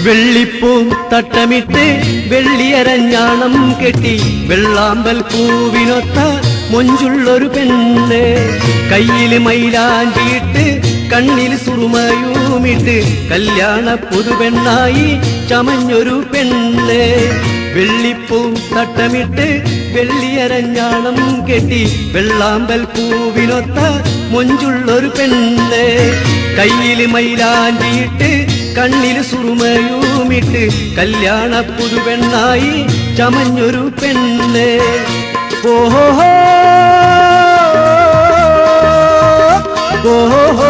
വെള്ളിപ്പൂം തട്ടമിട്ട് വെള്ളിയരഞ്ഞാണം കെട്ടി വെള്ളാമ്പൽ പൂവിനൊത്ത മൊഞ്ചുള്ളൊരു പെണ്ണ് കയ്യിൽ മൈലാഞ്ചിയിട്ട് കണ്ണിൽ സുറുമയുമിട്ട് കല്യാണ പുതുപെണ്ണായി ചമഞ്ഞൊരു പെണ്ണ് വെള്ളിപ്പൂം തട്ടമിട്ട് വെള്ളിയരഞ്ഞാണം കെട്ടി വെള്ളാമ്പൽ പൂവിനൊത്ത മൊഞ്ചുള്ളൊരു പെണ്ണ് കയ്യിൽ മൈലാഞ്ചിയിട്ട് കണ്ണിൽ സുറുമയുമിട്ട് കല്യാണ പുതുപെണ്ണായി ചമഞ്ഞൊരു പെണ്ണ് ഓഹോ ഓഹോ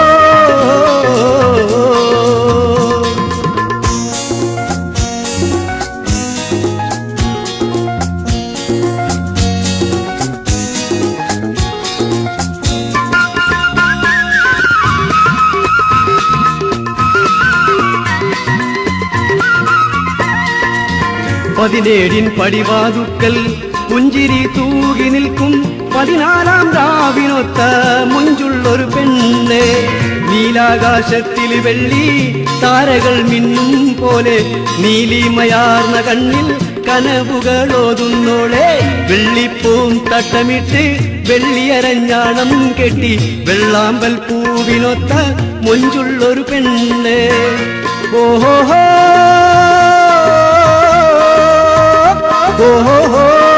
പതിനേഴിൻ പടിവാതുക്കൽ പുഞ്ചിരി തൂകി നിൽക്കും പതിനാലാം രാവിനൊത്ത മുഞ്ചുള്ളൊരു പെണ്ണ് നീലാകാശത്തിൽ വെള്ളി താരകൾ മിന്നും പോലെ നീലിമയാർന്ന കണ്ണിൽ കനവുകളോതുന്നോളെ വെള്ളിപ്പൂം തട്ടമിട്ട് വെള്ളിയരഞ്ഞാണം കെട്ടി വെള്ളാമ്പൽ പൂവിനൊത്ത മൊഞ്ചുള്ളൊരു പെണ്ണ് ഓഹോ ഓഹോ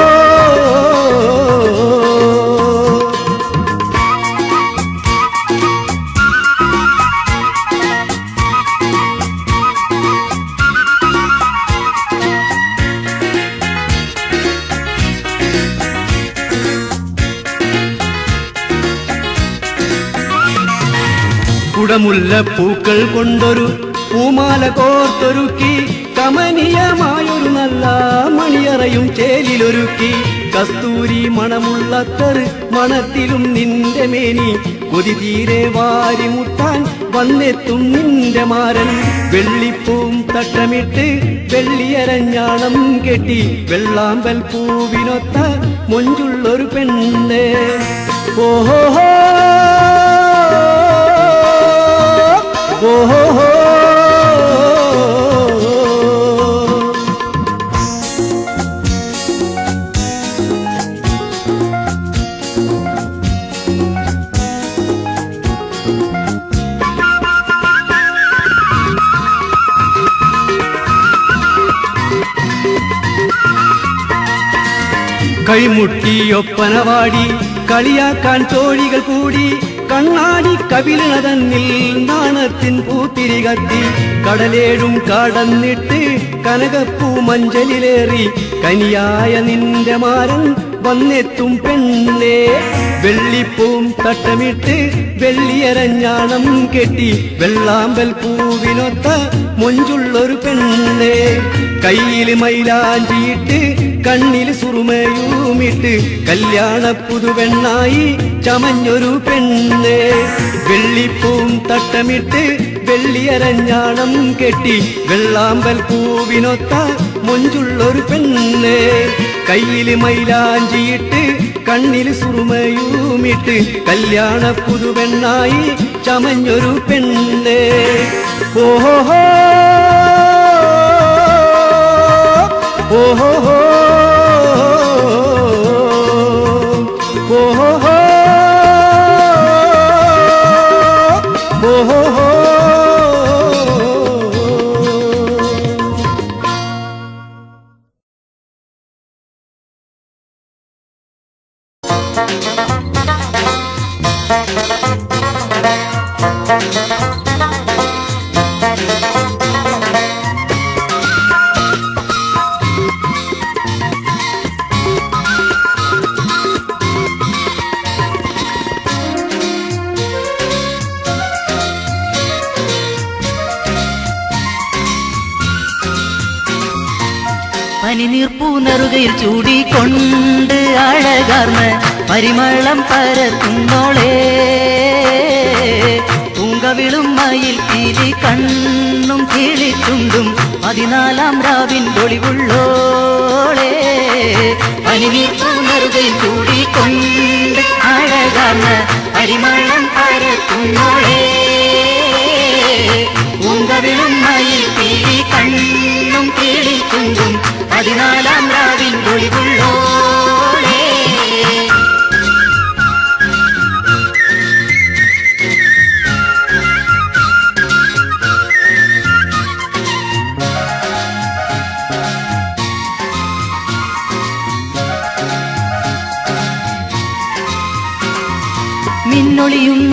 കുടമുല്ല പൂക്കൾ കൊണ്ടൊരു പൂമാല കോർത്തൊരുക്കി കമനീയമായൊരു നല്ല മണിയറയും ചേലിലൊരുക്കി കസ്തൂരി മണമുള്ള തെറ് മണത്തിലും നിന്റെ മേനി കൊതി തീരെ വാരി മുട്ടാൻ വന്നെത്തും നിന്റെ മാരൻ വെള്ളിപ്പൂം തട്ടമിട്ട് വെള്ളിയരഞ്ഞാണം കെട്ടി വെള്ളാമ്പൽ പൂവിനൊത്ത മൊഞ്ചുള്ളൊരു പെണ്ണ് ഓഹോ ഓഹോ കൈമുട്ടിയൊപ്പനവാടി കളിയാക്കാൻ തോഴികൾ കൂടി കണ്ണാടി കവിളിണ തന്നിൽ നാണത്തിൻ പൂത്തിരി കത്തി കടലേഴും കടന്നിട്ട് കനകപ്പൂ മഞ്ചലിലേറി കനിയായ നിന്റെ മാരൻ വന്നെത്തും പെണ്ണേ വെള്ളിപ്പൂം തട്ടമിട്ട് വെള്ളിയരഞ്ഞാണം കെട്ടി വെള്ളാമ്പൽ പൂവിനൊത്ത മൊഞ്ചുള്ളൊരു പെണ്ണേ കയ്യിൽ മൈലാഞ്ചിയിട്ട് കണ്ണിൽ സുറുമയുമിട്ട് കല്യാണ പുതുവെണ്ണായി ചമഞ്ഞൊരു പെണ്ണ് വെള്ളിപ്പൂം തട്ടമിട്ട് വെള്ളിയരഞ്ഞാണം കെട്ടി വെള്ളാമ്പൽ പൂവിനൊത്ത മൊഞ്ചുള്ളൊരു പെണ്ണ് കയ്യിൽ മൈലാഞ്ചിയിട്ട് കണ്ണിൽ സുറുമയുമിട്ട് കല്യാണ പുതുവെണ്ണായി ചമഞ്ഞൊരു പെണ്ണ് ഓഹോ ഓഹോ ഓഹോ ഓഹോ പനിനീർപ്പൂനറുകയിൽ ചൂടിക്കൊണ്ട് അഴകാർന്ന് പരിമളം പരത്തുന്നോളേ പൂങ്കവിളും മയിൽ തിരി കണ്ണും കിളിച്ചുണ്ടും പതിനാലാം രാവിൻ ഒളിവുള്ളോളേ പനിനീർപ്പൂനറുകയിൽ ചൂടിക്കൊണ്ട് അഴകാർന്ന് പരിമളം പരത്തുന്നോളേ പൂങ്കവിളും മയിൽ തിരി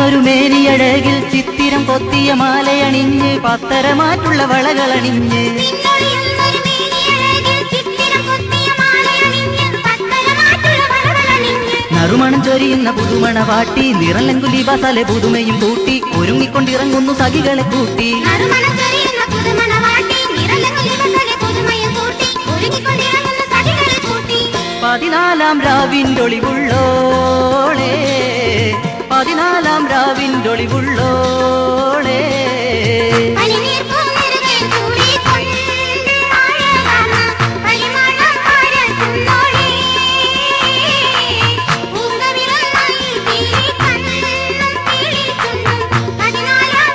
നിറയുന്നൊരു മേനിയഴകിൽ ചിത്തിരം കൊത്തിയ മാലയണിഞ്ഞ് പത്തരമാറ്റുള്ള വളകളണിഞ്ഞ് നിന്നൊഴിയുന്നൊരു മേനിയഴകിൽ ചിത്തിരം കൊത്തിയ മാലയണിഞ്ഞ് പത്തരമാറ്റുള്ള വളകളണിഞ്ഞ് നറുമണം ചൊരിയുന്ന പുതുമണ വാട്ടി നിറലങ്കുലി ബസാലെ പുതുമയും കൂട്ടി ഒരുങ്ങിക്കൊണ്ടിറങ്ങുന്നു സഖികളെ കൂട്ടി നറുമണച്ചൊരിയുന്ന പുതുമണവാട്ടി നിറലകുലിവസലെ പുതുമയും കൂട്ടി ഒരുങ്ങിക്കൊണ്ടിറങ്ങുന്ന സഖികളെ കൂട്ടി പതിനാലാം രാവിൻ്റൊളിവുള്ളോളേ പതിനാലാം രാവിൻ്റൊളിവുള്ളോളേ പനിനീർ പൂനിറുകെ ചൂടിക്കൊണ്ട് അഴകാർന്ന പരിമളം പരത്തുന്നോളേ. പൂങ്കവിളയിൽ തീക്കണ്ണും കിളിച്ചുണ്ടും പതിനാലാം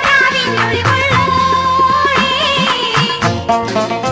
രാവിനൊളിവുള്ളോളേ.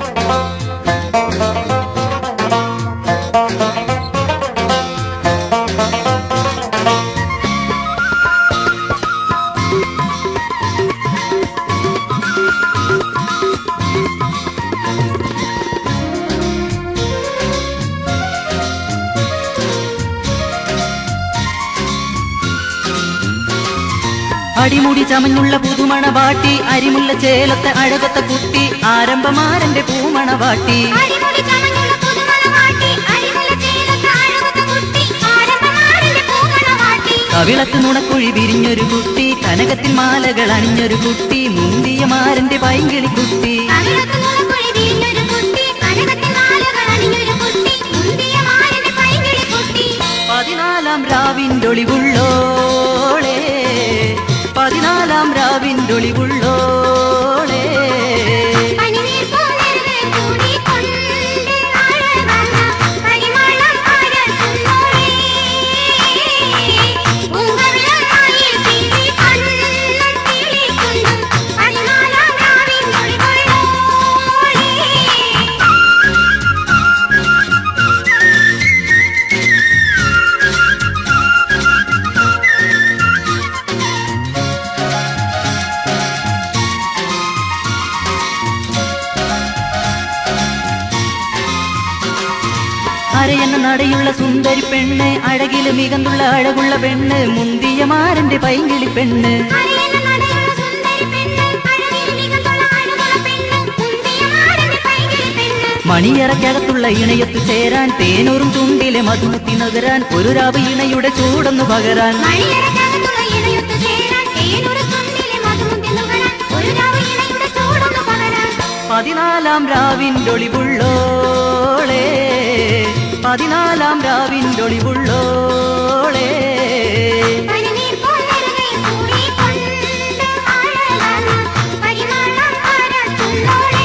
അടിമുടി ചമഞ്ഞുള്ള പുതുമണ വാട്ടി അരിമുല്ല ചേലത്തെ അഴകത്തെ കുട്ടി ആരംഭമാരന്റെ പൂമണ വാട്ടി അടിമുടി ചമഞ്ഞുള്ള പുതുമണവാട്ടി, അരിമുല്ല ചേലത്ത അഴകുത്ത കുട്ടി, ആരംഭമാറിന്റെ പൂമണവാട്ടി. കവിളത്ത് നുണക്കുഴി വിരിഞ്ഞൊരു കുട്ടി കനകത്തിൽ മാലകൾ അണിഞ്ഞൊരു കുട്ടി മുന്തിയ മാരന്റെ പൈങ്കിളി കുട്ടി കവിളത്ത് നുണക്കുഴി വിരിഞ്ഞൊരു കുട്ടി, കനകത്തിൽ മാലകൾ അണിഞ്ഞൊരു കുട്ടി, മുന്തിയ മാറിന്റെ പൈങ്കിളി കുട്ടി. പതിനാലാം രാവിൻ്റൊളിവുള്ളോളേ പതിനാലാം രാവിൻ്റൊളിവുള്ളോളേ പനിനീർ പൂനിറുകെ ചൂടിക്കൊണ്ട് അഴകാർന്ന പരിമളം പരത്തുന്നോളേ. പൂങ്കവിളയിൽ തീക്കണ്ണും കിളിച്ചുണ്ടും പതിനാലാം രാവിനൊളിവുള്ളോളേ. അരയെന്ന നടയുള്ള സുന്ദരി പെണ്ണ് അഴകില് മികന്തുള്ള അഴകുള്ള പെണ്ണ് മുന്തിയ മാരന്റെ പൈങ്കിളി പെണ്ണ് അറിയുന്ന നടയുള്ള സുന്ദരി പെണ്ണ്, അഴകിൽ മികന്തുള്ള അഴകുള്ള പെണ്ണ്, മുന്തിയ മാറിന്റെ പൈങ്കിളി പെണ്ണ്. മണിയറക്കകത്തുള്ള ഇണയത്ത് ചേരാൻ തേനൂറും ചുണ്ടിലെ മധുമുത്തി നഗരാൻ ഒരു രാവ് ഇണയുടെ ചൂടൊന്നു പകരാൻ മണിയറക്കകത്തുള്ള ഇണയൊത്തു ചേരാൻ, തേനൊരു ചുണ്ടിലെ മധുമുത്തി നുകരാൻ, ഒരു രാവ് ഇണയുടെ ചൂടൊന്നു പകരാൻ. പതിനാലാം രാവിൻ്റൊളിവുള്ളോളേ പതിനാലാം രാവിൻ്റൊളിവുള്ളോളേ പനിനീർ പൂനിറുകെ ചൂടിക്കൊണ്ട് അഴകാർന്ന പരിമളം പരത്തുന്നോളേ.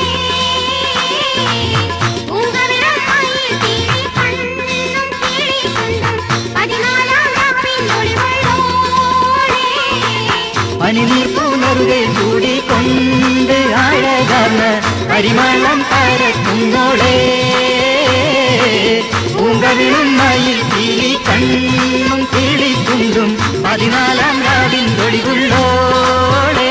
പൂങ്കവിളയിൽ തീക്കണ്ണും കിളിച്ചുണ്ടും പതിനാലാം രാവിനൊളിവുള്ളോളേ. പനിനീർ പൂനറുകെ ചൂടിക്കൊണ്ട് അഴകാർന്ന് പരിമളം പരത്തുന്നോളേ പൂങ്കവിളുന്നയിൽ കിളി കണ്ണും കിളിച്ചുണ്ടും പതിനാലാം രാവിൻ ഒളിവുള്ളോളേ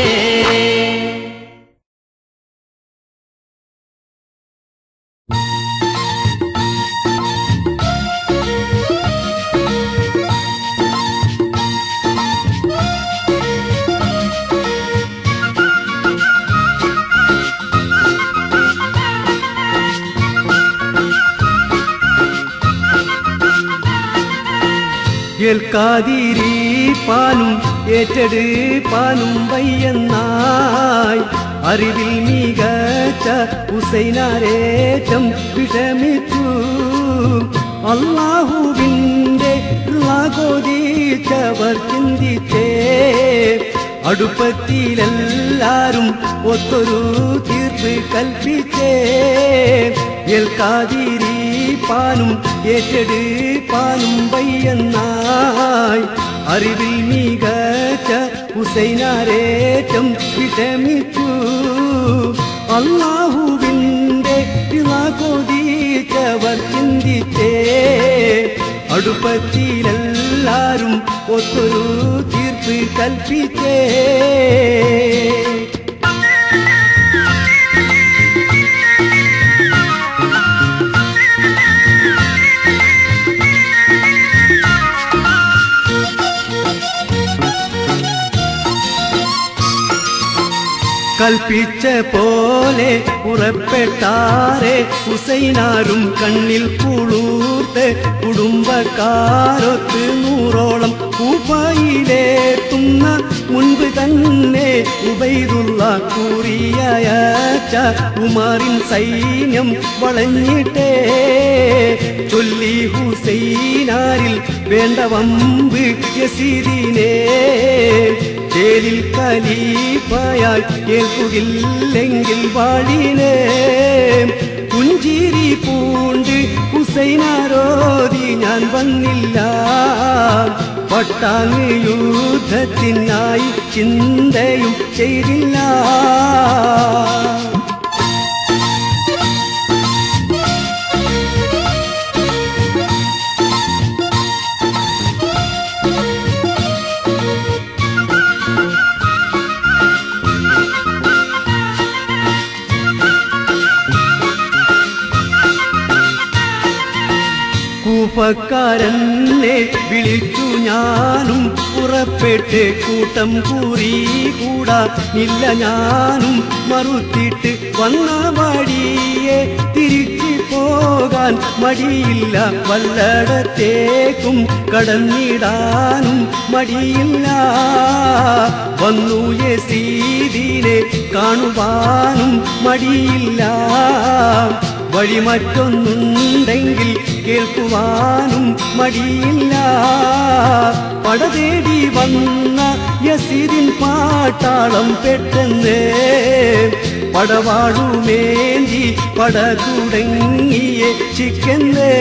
ഏൽക്കാതിരിപ്പാനും ഏറ്റെടുപ്പാനും വയ്യെന്നായി അറിവിൽ മികച്ച ഹുസൈനാരേറ്റം വിഷമിച്ചു അള്ളാഹുവിൻ്റെ കൊതിച്ചവർ ചിന്തിച്ചേ അടുപ്പത്തിലെല്ലാരും ഒത്തൊരു തീർപ്പ് കൽപ്പിച്ചേ ഏൽക്കാതിരിപ്പാനും ഏറ്റെടുപ്പാനും വയ്യെന്നായി അറിവിൽ മികച്ച ഹുസൈനാരേറ്റം വിഷമിച്ചു അള്ളാഹുവിൻ്റെ കൊതിച്ചവർ ചിന്തിച്ചേ അടുപ്പത്തിലെല്ലാരും ഒത്തൊരു തീർപ്പ് കൽപ്പിച്ചേ കൽപ്പിച്ച പോലെ പുറപ്പെട്ടാറെ ഹുസൈനാരും കണ്ണിൽ കുളൂർത്ത് കുടുംബക്കാരൊത്ത് നൂറോളം ഉപായിലെത്തുന്ന മുൻപ് തന്നെ ഉബൈദുള്ള കൂറിയച്ച ഉമാറിൻ സൈന്യം വളഞ്ഞിട്ടേ ചൊല്ലി ഹുസൈനാരിൽ വേണ്ട വമ്പ് യസീദിനെ ചേലിൽ കലീഫയായി കേൾക്കുകില്ലെങ്കിൽ വാഴിനെ പുഞ്ചിരി പൂണ്ട് ഹുസൈനാരോതി ഞാൻ വന്നില്ല പട്ടാങ് യുദ്ധത്തിനായി ചിന്തയും ചെയ്തില്ല കൂപ്പക്കാരനെ വിളിച്ചു ഞാനും പുറപ്പെട്ട് കൂട്ടം കൂറി കൂടാ ഇല്ല ഞാനും മറുത്തിട്ട് വന്ന വഴിയെ തിരിച്ചു പോകാൻ മടിയില്ല വല്ലടത്തേക്കും കടന്നിടാനും മടിയില്ല വന്നു യസീദിനെ കാണുവാനും മടിയില്ല വഴി മറ്റൊന്നുണ്ടെങ്കിൽ കേൾക്കുവാനും മടിയില്ല പടതേടി വന്ന യസീദിൻ പാട്ടാളം പെട്ടെന്ന് പടവാഴുമേന്തി പട തുടങ്ങിയ ചിക്കന്നേ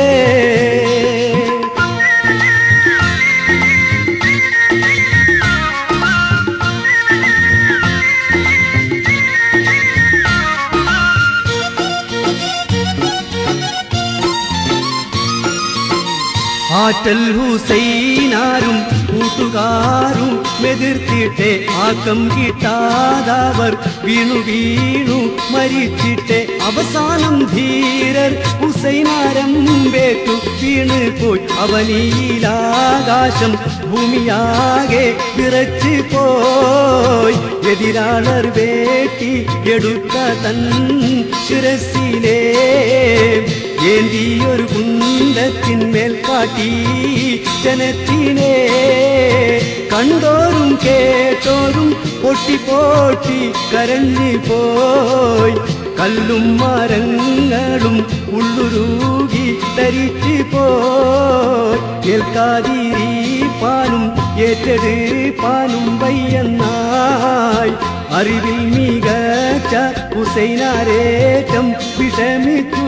ആറ്റൽ ഹുസൈനാരും കൂട്ടുകാരും എതിർത്തിട്ടെ ആക്കം കിട്ടാതവർ വീണു വീണു മരിച്ചിട്ടെ അവസാനം ധീരർ ഹുസൈനാരംബേറ്റു വീണ് പോയി അവനീലാകാശം ഭൂമിയാകെ വിറച്ചു പോയി എതിരാളർ വേട്ടി എടുത്ത തൻ ശിരസിനെ ഏന്തിയൊരു കുണ്ടത്തിന്മേൽ കാട്ടി ജനത്തിനെ കണ്ടോരും കേട്ടോരും പൊട്ടി പൊട്ടി കരഞ്ഞു പോയി കല്ലും മരങ്ങളും ഉള്ളുരുകി ധരിച്ചു പോയി കേൾക്കാതിരിപ്പാനും ഏറ്റെടുപ്പാനും വയ്യെന്നായി അറിവിൽ മികച്ച ഹുസൈനാരേറ്റം വിഷമിച്ചു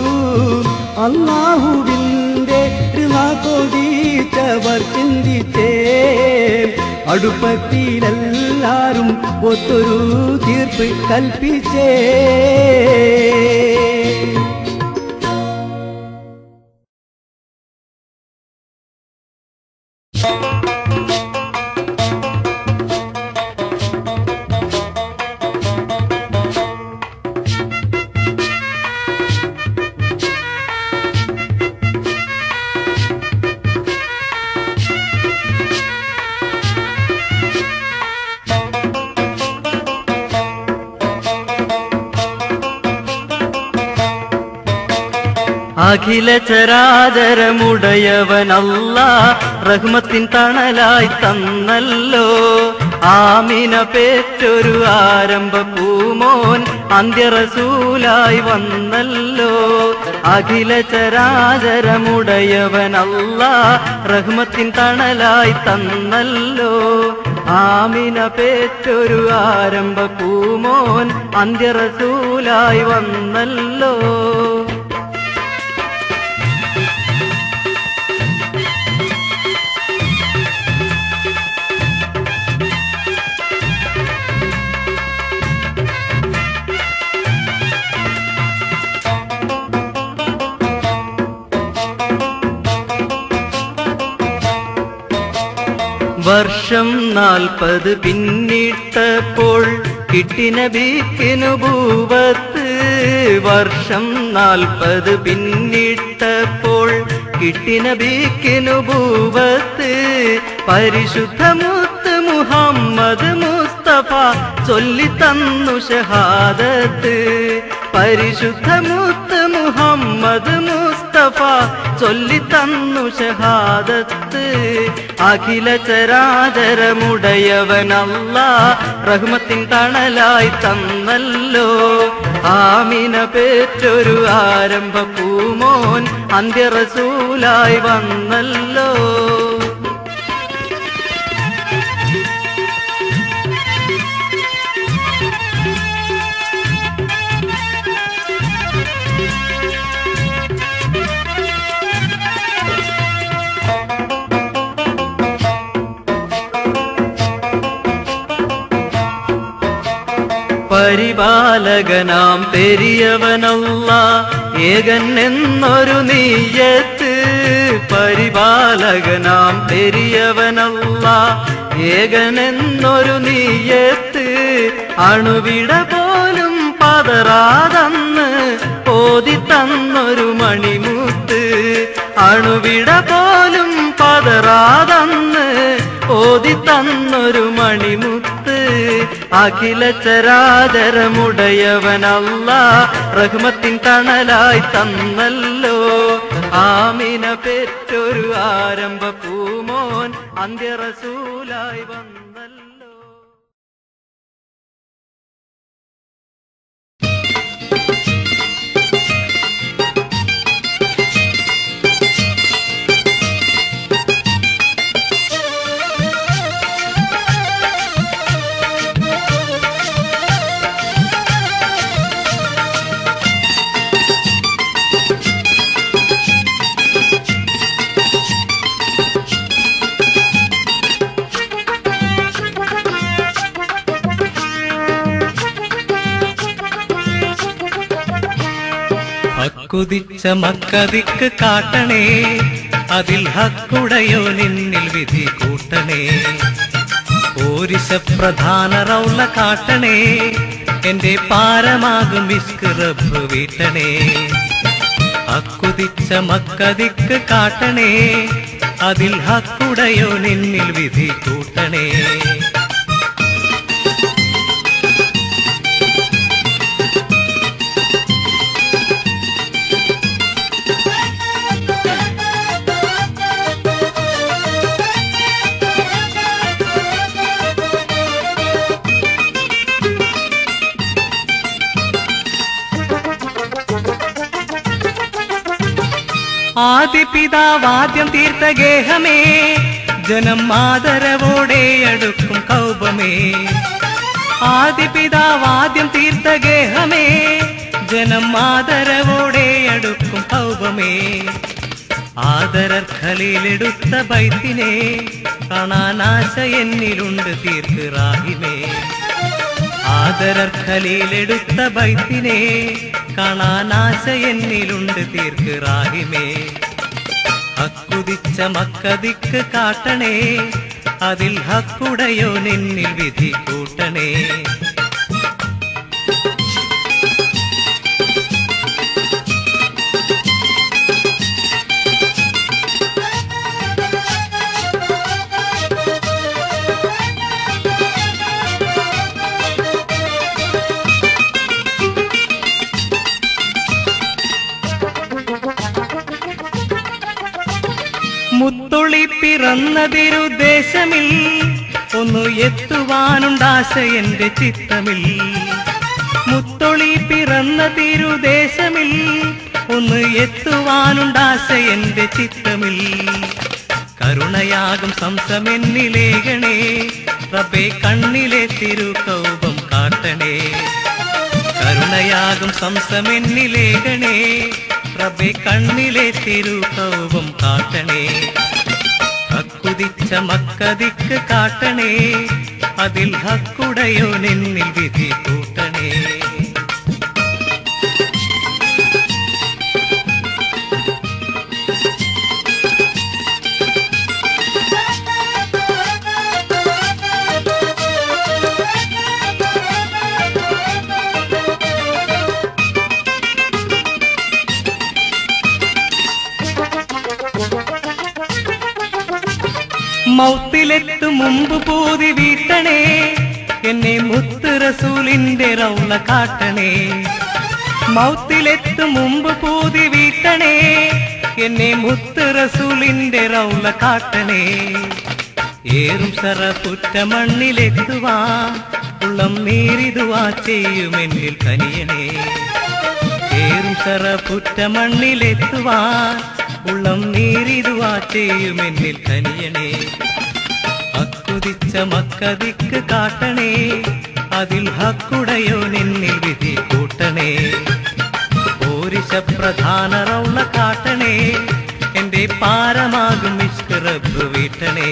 അള്ളാഹുവിൻ്റെ കൊതിച്ചവർ ചിന്തിച്ചേ അടുപ്പത്തിലെല്ലാരും ഒത്തൊരു തീർപ്പ് കൽപ്പിച്ചേ അഖില ചരാചരമുടയവനല്ല റഹ്മത്തിൻ തണലായി തന്നല്ലോ ആമിന പേറ്റൊരു ആരംഭ പൂമോൻ അന്ത്യറസൂലായി വന്നല്ലോ അഖില ചരാചരമുടയവനല്ല റഹ്മത്തിൻ തണലായി തന്നല്ലോ ആമിന പേറ്റൊരു ആരംഭ പൂമോൻ അന്ത്യറസൂലായി വന്നല്ലോ വർഷം നാൽപ്പത് പിന്നിട്ടപ്പോൾ കിട്ടിന ബീക്കിനു ഭൂവത്ത് വർഷം നാൽപ്പത് പിന്നിട്ടപ്പോൾ കിട്ടിന ബീക്കിനു ഭൂവത്ത് പരിശുദ്ധ മുത്ത് മുഹമ്മദ് മുസ്തഫ മുസ്തഫ ചൊല്ലിത്തന്നു ഷഹാദത്ത് പരിശുദ്ധ മുത്ത് മുഹമ്മദ് മുസ്തഫ ചൊല്ലിത്തന്നു ഷഹാദത്ത് അഖില ചരാചരമുടയവനല്ല റഹ്മത്തിൻ തണലായി തന്നല്ലോ ആമിന പേറ്റൊരു ആരംഭ പൂമോൻ അന്ത്യറസൂലായി വന്നല്ലോ പരിപാലകനാം പെരിയവനല്ല ഏകൻ എന്നൊരു നീയത്ത് പരിപാലകനാം പെരിയവനല്ല ഏകൻ എന്നൊരു നീയത്ത് അണുവിട പോലും പതറാതന്ന് ഓതി തന്നൊരു മണിമുത്ത് അണുവിട പോലും പതറാതന്ന് ഓതി തന്നൊരു മണിമുത്ത് അഖില ചരാചരമുടയവനല്ല റഹ്മത്തിൻ തണലായി തന്നല്ലോ ആമിന പെറ്റൊരു ആരംഭ പൂമോൻ അന്ത്യറസൂലായി വന്നല്ലോ ഹക്കുതിച്ച മക്കതിക്ക് കാട്ടണേ അതിൽ ഹക്കുടയോ നിന്നിൽ വിധി കൂട്ടണേ പോരിശ പ്രധാന റൗല കാട്ടണേ എന്റെ പാരമാകും വിസ്ക് റബ്ബ് വീട്ടണേ ഹക്കുതിച്ച മക്കതിക്ക് കാട്ടണേ അതിൽ ഹക്കുടയോ നിന്നിൽ വിധി കൂട്ടണേ ആദ്യ പിതാവാദ്യം തീർത്ത ഗേഹമേ ജനം ആദരവോടെ അടുക്കും കൗപമേ ആദ്യ പിതാവാദ്യം തീർത്ത ഗേഹമേ ജനം ആദരവോടെ അടുക്കും കൗപമേ ആദരർഖലിലെടുത്ത ബൈത്തിനെ കാണാൻ ആശ എന്നിലുണ്ട് തീർക്ക് റാഹിമേ ആദരർഖലിലെടുത്ത ബൈത്തിനെ കാണാൻ ആശ എന്നിലുണ്ട് തീർക്ക് റാഹിമേ ഹക്കുതിച്ച മക്കതിക്ക് കാട്ടണേ അതിൽ ഹക്കുടയോ നിന്നിൽ വിധി കൂട്ടണേ മുത്തൊളി പിറന്നതിരുദ്ദേശമിൽ ഒന്നു എത്തുവാനുണ്ടാശ എന്റെ ചിത്തമിൽ മുത്തൊളി പിറന്ന തിരുദേശമിൽ ഒന്ന് എത്തുവാനുണ്ടാശ എന്റെ ചിത്തമിൽ കരുണയാകും സംസമെന്നിലേകണേ റബ്ബേ കണ്ണിലെ തിരുകൗപം കാട്ടണേ കരുണയാകും സംസമെന്നിലേകണേ റബ്ബെ കണ്ണിലെ തിരുകൗപം കാട്ടണേ ഹക്കുതിച്ച മക്കതിക്ക് കാട്ടണേ അതിൽ ഹക്കുടയോ നിന്നിൽ വിധി കൂട്ടണേ മൗത്തിലെത്തു മുമ്പ് പൂതി വീട്ടണേ എന്നെ മുത്ത് റസൂലിന്റെ റൗള കാട്ടണേ മൗത്തിലെത്തും മുമ്പ് പൂതി വീട്ടണേ എന്നെ മുത്ത് റസൂലിന്റെ റൗള കാട്ടണേ ഏറും സറപുറ്റ മണ്ണിലെത്തുവാ ഉള്ളം നീരിതുവാ ചെയ്യുമെന്നിൽ കനിയണേ ഏറും സറപുറ്റ മണ്ണിലെത്തുവാൻ ഉള്ളം നീരിതുവാ ചെയ്യുമെന്നിൽ കനിയണേ അക്കുതിച്ച മക്കതിക്ക് കാട്ടണേ അതിൽ ഹക്കുടയോ നിന്നിൽ വിധി കൂട്ടണേ പോരിശ പ്രധാന റൗള കാട്ടണേ എന്റെ പാരമാകും നിഷ്കറബ് വീട്ടണേ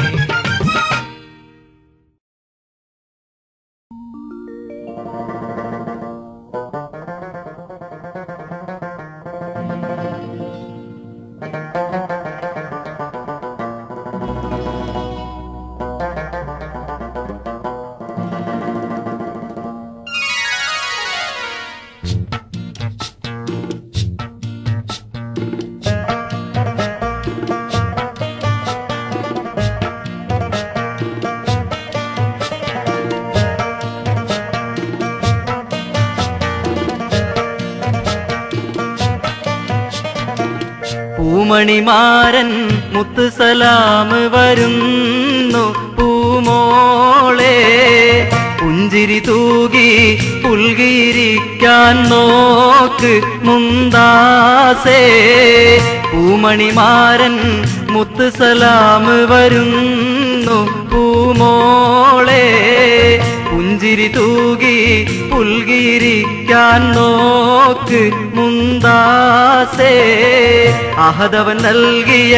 പൂമണിമാരൻ മുത്തുസലാം വരുന്നു പൂമോളെ പുഞ്ചിരി തൂകി പുൽകിയിരിക്കാൻ നോക്ക് മുന്താസേ പൂമണിമാരൻ മുത്തുസലാം വരുന്നു പൂമോളെ പുഞ്ചിരി തൂകി പുൽകിയിരിക്കാൻ നോക്ക് മുന്താസേ അഹദവൻ നൽകിയ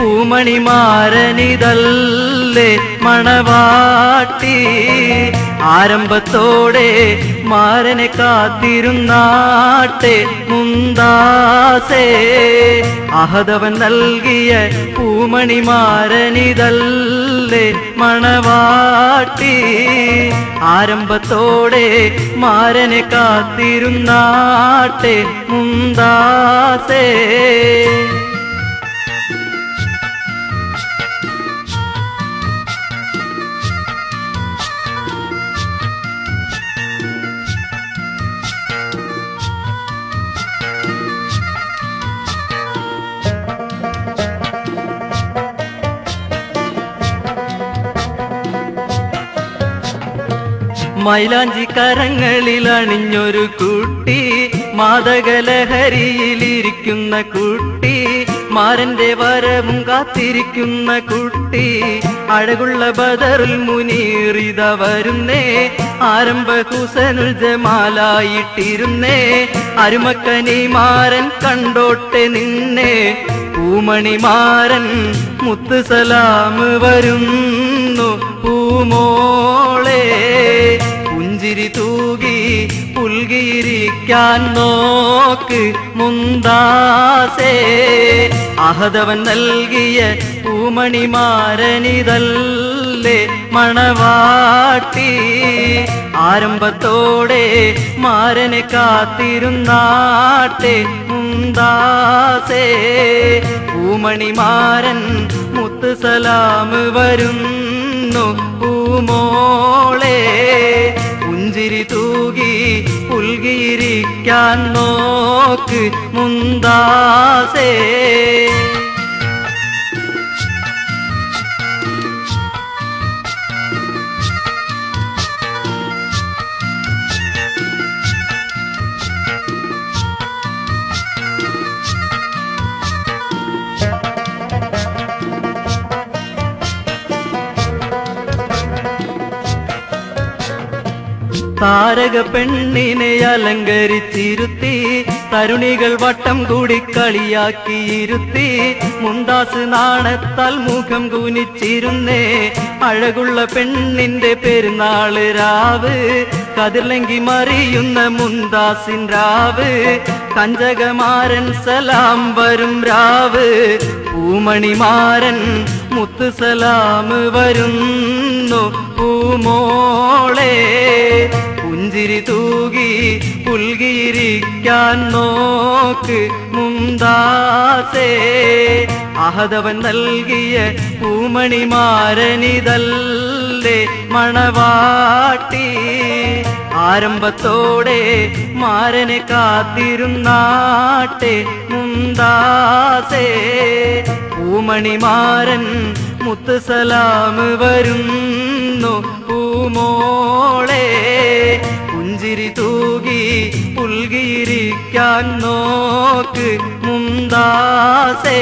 പൂമണിമാരനിതല്ലേ മണവാട്ടി ആരംഭത്തോടെ മാരനെ കാത്തിരുന്നാട്ടെ മുന്താസേ അഹദവൻ നൽകിയ പൂമണിമാരനിതല്ലേ മണവാട്ടി ആരംഭത്തോടെ മാരനെ കാത്തിരുന്നാട്ടെ മുന്താസേ മൈലാഞ്ചി കരങ്ങളിൽ അണിഞ്ഞൊരു കുട്ടി മാതകലഹരിയിലിരിക്കുന്ന കുട്ടി മാരന്റെ വരവും കാത്തിരിക്കുന്ന കുട്ടി അഴകുള്ള ബദറിൽ മുനീറിത വരുന്നേ ആരംഭ ഹുസനുൽ ജമാലായിട്ടിരുന്നേ അരുമക്കനി മാരൻ കണ്ടോട്ടെ നിന്നെ പൂമണിമാരൻ മുത്തുസലാം വരുന്നു പൂമോളെ പുഞ്ചിരി തൂകി പുൽകിയിരിക്കാൻ നോക്ക് മുന്താസേ അഹദവൻ നൽകിയ പൂമണിമാരനിതല്ലേ മണവാട്ടി ആരംഭത്തോടെ മാരനെ കാത്തിരുന്നാട്ടെ മുന്താസേ പൂമണിമാരൻ മുത്തുസലാം വരുന്നു പൂമോളെ പുഞ്ചിരി തൂകി പുൽകിയിരിക്കാൻ നോക്ക് മുന്താസേ താരക പെണ്ണിനെ അലങ്കരിച്ചിരുത്തി തരുണികൾ വട്ടം കൂടി കളിയാക്കിയിരുത്തി മുന്താസ് നാണത്താൽ മുഖം കുനിച്ചിരുന്നേ അഴകുള്ള പെണ്ണിന്റെ പെരുന്നാള് രാവ് കതിർലങ്കി മറിയുന്ന മുന്താസിൻ രാവ് കഞ്ചകമാരൻ സലാം വരും രാവ് പൂമണിമാരൻ മുത്തുസലാം വരുന്നു പൂമോളെ പുഞ്ചിരി തൂകി പുൽകിയിരിക്കാൻ നോക്ക് മുന്താസേ അഹദവൻ നൽകിയ പൂമണിമാരനിതല്ലേ മണവാട്ടി ആരംഭത്തോടെ മാരനെ കാത്തിരുന്നാട്ടെ മുന്താസേ പൂമണിമാരൻ മുത്തുസലാമ് വരുന്നു പൂമോളെ പുഞ്ചിരി തൂകി പുൽകിയിരിക്കാൻ നോക്ക് മുന്താസേ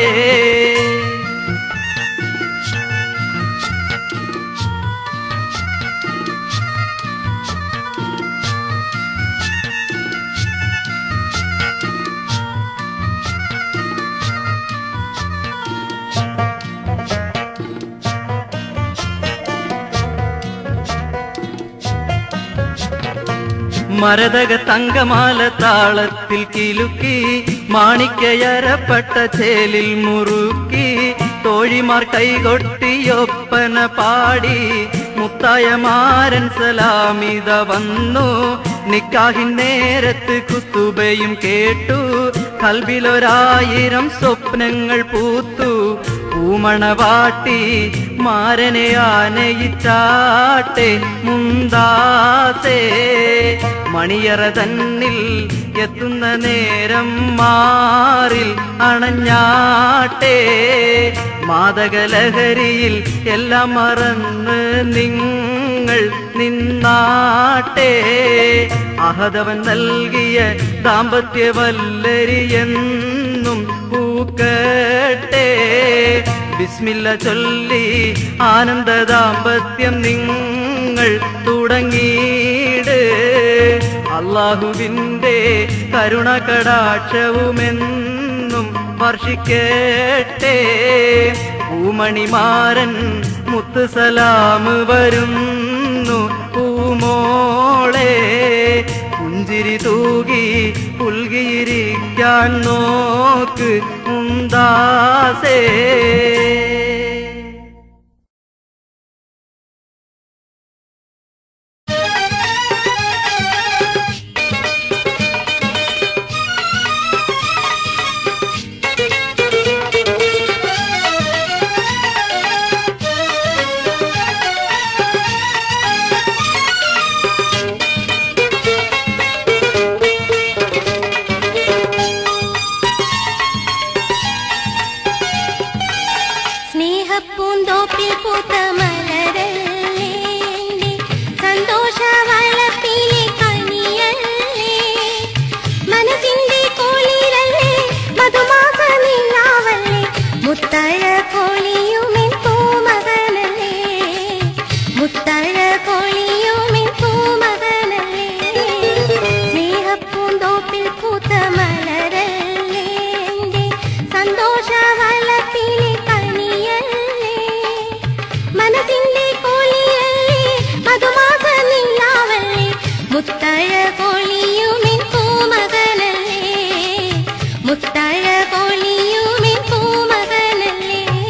മരതക തങ്കമാല താളത്തിൽ കിലുക്കി മാണിക്കയറപ്പെട്ട ചേലിൽ മുറുക്കി തോഴിമാർ കൈകൊട്ടിയൊപ്പന പാടി മുത്തായ മാരൻ സലാമിത വന്നു നിക്കാഹിൻ നേരത്ത് കുത്തുബയും കേട്ടു കൽബിലൊരായിരം സ്വപ്നങ്ങൾ പൂത്തു പൂമണവാട്ടി മാരനെ ആനയിച്ചാട്ടെ മുന്താസേ മണിയറ തന്നിൽ എത്തുന്ന നേരം മാറിൽ അണഞ്ഞാട്ടെ മാതകലഹരിയിൽ എല്ലാം മറന്ന് നിങ്ങൾ നിന്നാട്ടെ അഹതവൻ നൽകിയ ദാമ്പത്യവല്ലരിയെന്നും പൂക്കട്ടെ ബിസ്മില്ല ചൊല്ലി ആനന്ദ ദാമ്പത്യം നിങ്ങൾ തുടങ്ങിയിട് അള്ളാഹുവിൻ്റെ കരുണ കടാക്ഷവുമെന്നും വർഷിക്കട്ടെ പൂമണിമാരൻ മുത്തുസലാമ് വരുന്നു പൂമോളെ പുഞ്ചിരി തൂകി പുൽകിയിരിക്കാൻ നോക്ക് മുന്താസേ സ്നേഹപ്പൂന്തോപ്പിൽ പൂത്ത മലരല്ലേ സന്തോഷവളപ്പിലെ കണിയല്ലേ മനസ്സിന്റെ കോളിരല്ലേ മധുമാസമില്ലാവല്ലേ മുത്തഴ കോളിയുമെൻ പൂമകനല്ലേ മുത്തഴ കോളിയുമെൻ പൂമകനല്ലേ സ്നേഹപ്പൂന്തോപ്പിൽ പൂത്ത മലരല്ലേ സന്തോഷവളപ്പിലെ കണിയല്ലേ മനസ്സിന്റെ കോളിയല്ലേ മധുമാസമില്ലാവല്ലേ മുത്തഴ കോളിയുമെൻ പൂമകനല്ലേ മുത്തഴ കോളിയുമെൻ പൂമകനല്ലേ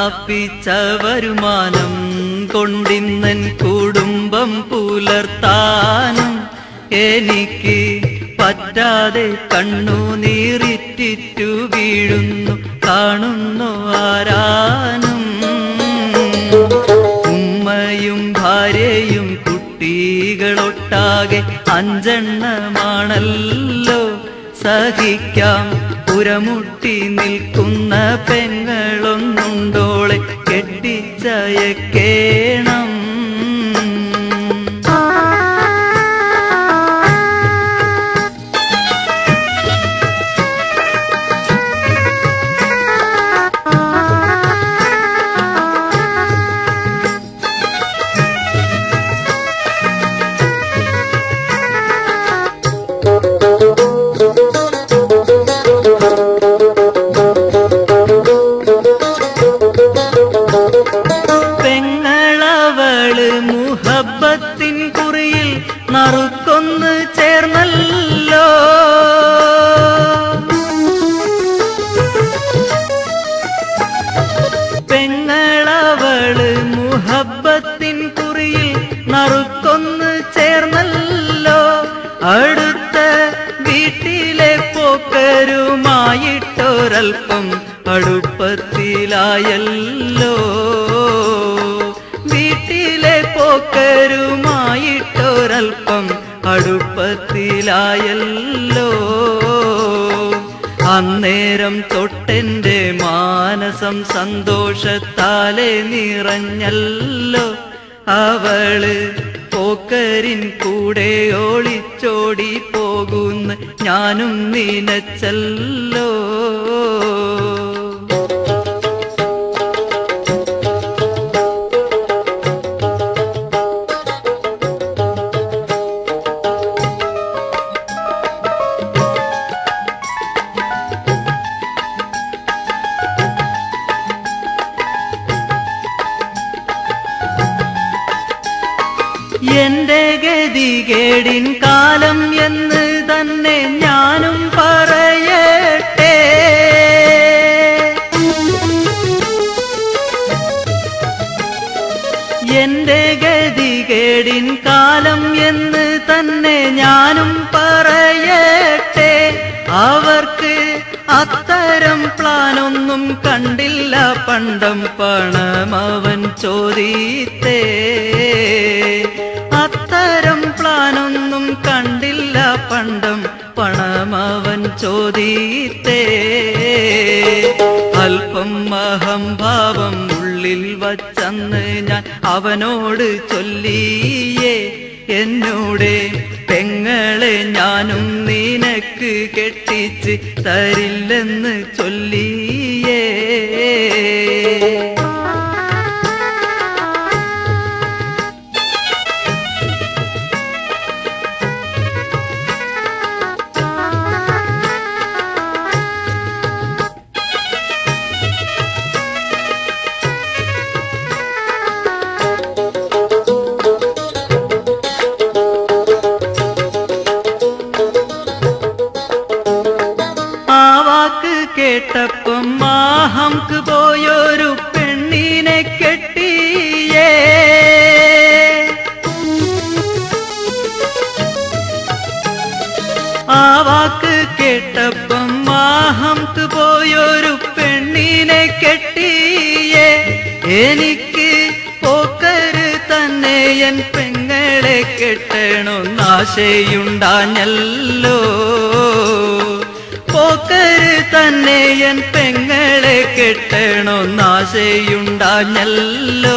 ലാപ്പിച്ച വരുമാനം കൊണ്ടിന്നൻ കുടുംബം പുലർത്താനും എനിക്ക് പറ്റാതെ കണ്ണുനീറിറ്റിറ്റു വീഴുന്നു കാണുന്നു ആരാനും ഉമ്മയും ഭാര്യയും കുട്ടികളൊട്ടാകെ അഞ്ചെണ്ണമാണല്ലോ സഹിക്കാം പുരമുട്ടി നിൽക്കുന്ന പെങ്ങളൊന്നുണ്ടോളെ കെട്ടിച്ചയക്കേണം പെങ്ങളവള് മുഹബത്തിൻ കുറിയിൽ നറുക്കൊന്ന് ചേർന്നല്ലോ പെങ്ങളവള് മുഹബത്തിൻ കുറിയിൽ നറുക്കൊന്ന് ചേർന്നല്ലോ അടുത്ത വീട്ടിലെ പോക്കരുമായിട്ടൊരൽപ്പം അടുപ്പത്തിലായല്ലോ വീട്ടിലെ പോക്കരുമായിട്ടൊരൽപ്പം അടുപ്പത്തിലായല്ലോ അന്നേരം തൊട്ടെന്റെ മാനസം സന്തോഷത്താലെ നിറഞ്ഞല്ലോ അവള് പോക്കരിൻ കൂടെ ഒളിച്ചോടി പോകുന്ന ഞാനും നീനച്ചല്ലോ എന്റെ ഗതികേടിൻ കാലം എന്ന് തന്നെ ഞാനും പറയട്ടെ എന്റെ ഗതികേടിൻ കാലം എന്ന് തന്നെ ഞാനും പറയട്ടെ അവർക്ക് അത്തരം പ്ലാനൊന്നും കണ്ടില്ല പണ്ടം പണമവൻ ചോദിത്തേ അത്തരം പ്ലാനൊന്നും കണ്ടില്ല പണ്ടം പണമവൻ ചോദിത്തേ അല്പം അഹംഭാവം ഉള്ളിൽ വച്ചന്ന് ഞാൻ അവനോട് ചൊല്ലിയേ എന്നോടെ പെങ്ങളെ ഞാനും നിനക്ക് കെട്ടിച്ച് തരില്ലെന്ന് ചൊല്ലിയേ ആ വാക്ക് കേട്ടപ്പം മാഹംക്ക് പോയൊരു പെണ്ണിനെ കെട്ടിയേ ആ വാക്ക് കേട്ടപ്പം മാഹംക്ക് പോയൊരു പെണ്ണിനെ കെട്ടിയേ എനിക്ക് പോക്കര് തന്നെ എൻ പെങ്ങളെ കെട്ടണമെന്നാശയുണ്ടാഞ്ഞല്ലോ പോക്കര് തന്നെ എൻ പെങ്ങളെ കെട്ടണമെന്നാശയുണ്ടാഞ്ഞല്ലോ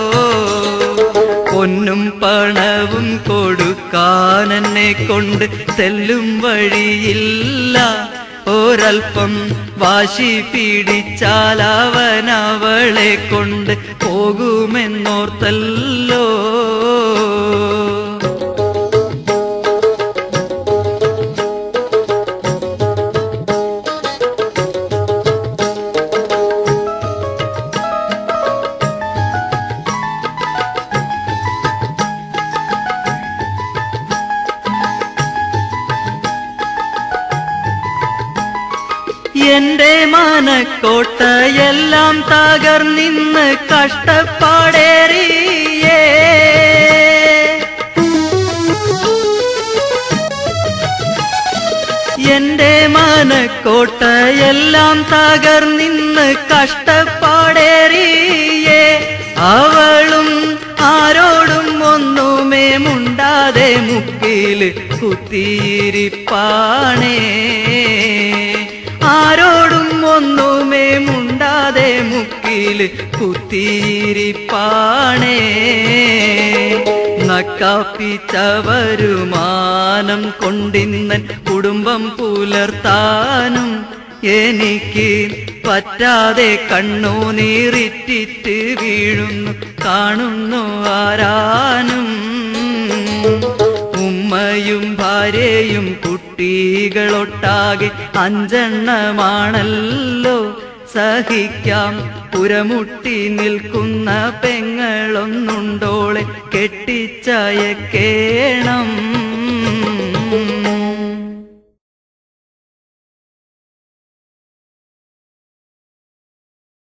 പൊന്നും പണവും കൊടുക്കാൻ എന്നെ കൊണ്ട് തെല്ലും വഴിയില്ല ഒരൽപ്പം വാശി പിടിച്ചാൽ അവൻ അവളെ കൊണ്ട് പോകുമെന്നോർത്തല്ലോ എന്റെ മനക്കോട്ടയെല്ലാം തകർന്നിന്ന് കഷ്ടപ്പാടേറിയേ എന്റെ മനക്കോട്ടയെല്ലാം തകർന്നിന്ന് കഷ്ടപ്പാടേറിയേ അവളും ആരോടും ഒന്നുമേ മുണ്ടാതെ മുക്കില് കുത്തിയിരിപ്പാണേ ആരോടും ഒന്നുമേ മുണ്ടാതെ മുക്കില് കുത്തിയിരിപ്പാണേ നക്കാപ്പിച്ച വരുമാനം കൊണ്ടിന്നൻ കുടുംബം പുലർത്താനും എനിക്ക് പറ്റാതെ കണ്ണു നീറിറ്റിട്ട് വീഴുന്നു കാണുന്നു ആരാനും ഉമ്മയും ഭാര്യയും കുട്ടികളൊട്ടാകെ അഞ്ചെണ്ണമാണല്ലോ സഹിക്കാം പുരമുട്ടി നിൽക്കുന്ന പെങ്ങളൊന്നുണ്ടോളെ കെട്ടിച്ചയക്കേണം